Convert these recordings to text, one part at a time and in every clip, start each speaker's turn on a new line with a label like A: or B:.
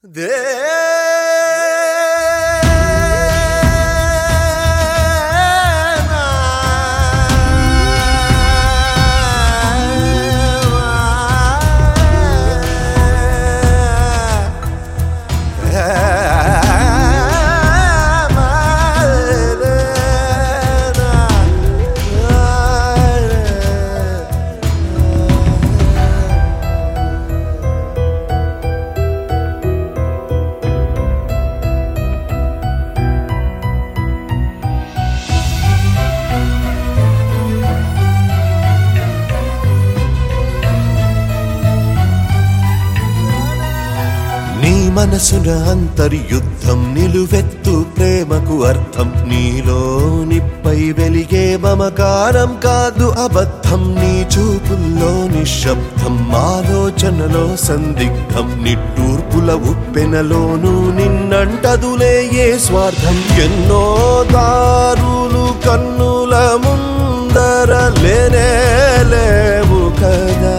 A: నీ మనసున అంతర్యుద్ధం నిలువెత్తు ప్రేమకు అర్థం నీలో నిప్పై వెలిగే మమకారం కాదు అబద్ధం నీ చూపుల్లో నిశ్శబ్దం ఆలోచనలో సందిగ్ధం నిట్టూర్పుల ఉప్పెనలోను నిన్నంటదులే ఏ స్వార్థం ఎన్నో దారులు కన్నుల ముందర లేనే లేవు కదా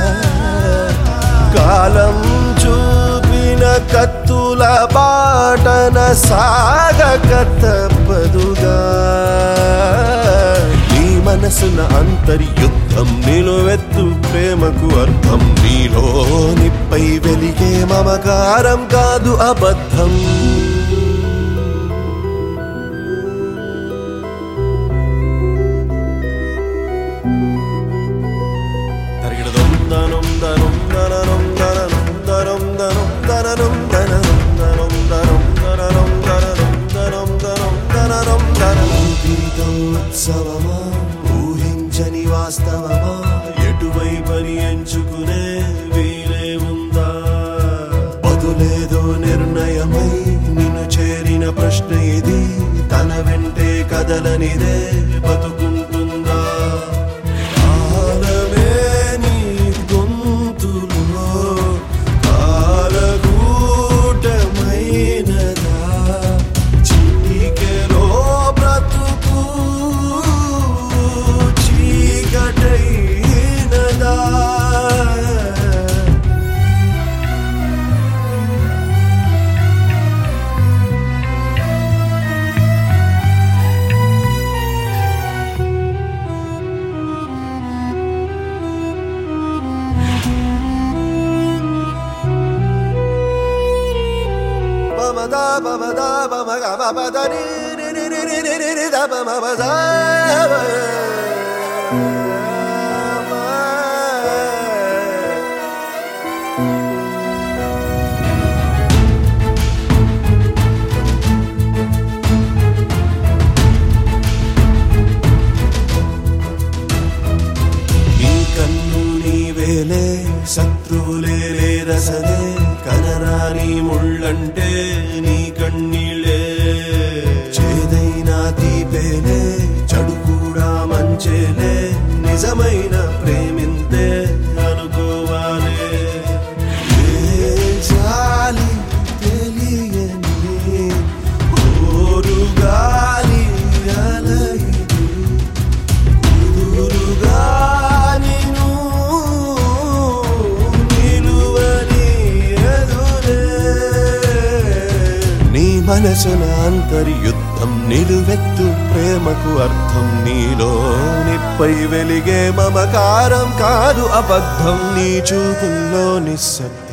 A: కాలం చూపిన కత్తుల బాటన సాగక తప్పదుగా నీ మనసున అంతర్యుద్ధం నిలువెత్తు ప్రేమకు అర్థం నీలో నిప్పై వెలిగే మమకారం కాదు అబద్ధం తరిగిడదం దనం దనం దననం దననం దనం దనం దననం దననం దనం దనం దననం దననం దనం దనం దననం దననం ఊపిరితో ఉత్సవమా ఊహించని వాస్తవమా ఎటువైపని ఎంచుకునే వీలే ఉందా బదులేదో నిర్ణయమై నిన్ను చేరిన ప్రశ్న ఇది తన వెంటే కదలనిదే బతుకుంటుందా కాలమే నీ గొంతులో కాలగూటమైనదా చీకెలో బ్రతుకు చీకటైనదా Bamada bamada bamaga babada ni ni ni ni ni ni ni ni da bamada నీ కన్ను నీవేలే శత్రువులే రసలే కనరాని ముళ్ళంటే నీ కన్నీళ్ళే చేదైన తీపేలే చెడు కూడా మంచేలే నిజమైన ప్రేమింతే అనుకోవాలే ఏ జాలి తెలియని ఓరు గాలి అలయిదు కుదురుగా నిన్ను నిలువని ఎదురే. నీ మనసున అంతర్యుద్ధం నిలువెత్తు ప్రేమకు అర్థం నీలో నిప్పై వెలిగే మమకారం కాదు అబద్ధం నీ చూపుల్లో నిశ్శబ్దం